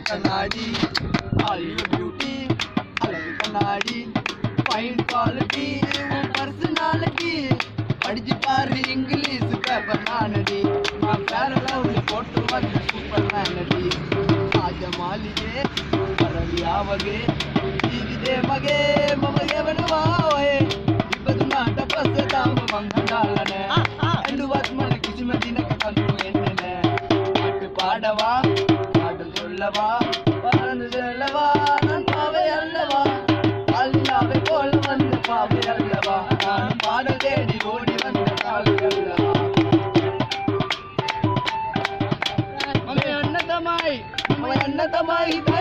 கண்ணாடி olive beauty அழகு கண்ணாடி ஃபைன் குவாலிட்டி உன் பர்சனாலிட்டி படிச்சு பாரு இங்கிலீஷ் பேப்பர் நானடி நான் பேர லவ்ல போட்டு வந்த சூப்பர் மேனடி ರಾಜ ಮಾಲಿಗೆ ಪರವಿಯಾವಗೆ ಹೀಗಿದೆ ಮಗೆ ಮಮಗೆ ಬನುವಾವೆ ಇಬ್ಬದು ನಾಟ ಪ್ರಸದಾಮ ಮಂಗಡಾಲನೆ ಎಂದು ವಾತ್ಮನ ಕಿಸಿಮ ದಿನಕ ಕಲ್ಪು ಎಣ್ಣೆನೆ பாட்டு பாடவா பாட்டு சொல்லவா பறந்து செல்லவா நான் பாவை அல்லவா அல்லாவை போல வந்த பாவை அல்லவா நான் பாடல் தேடி ஓடி வந்த காலை அல்லவா மமை அன்னதமாய் மமை அன்னதமாய்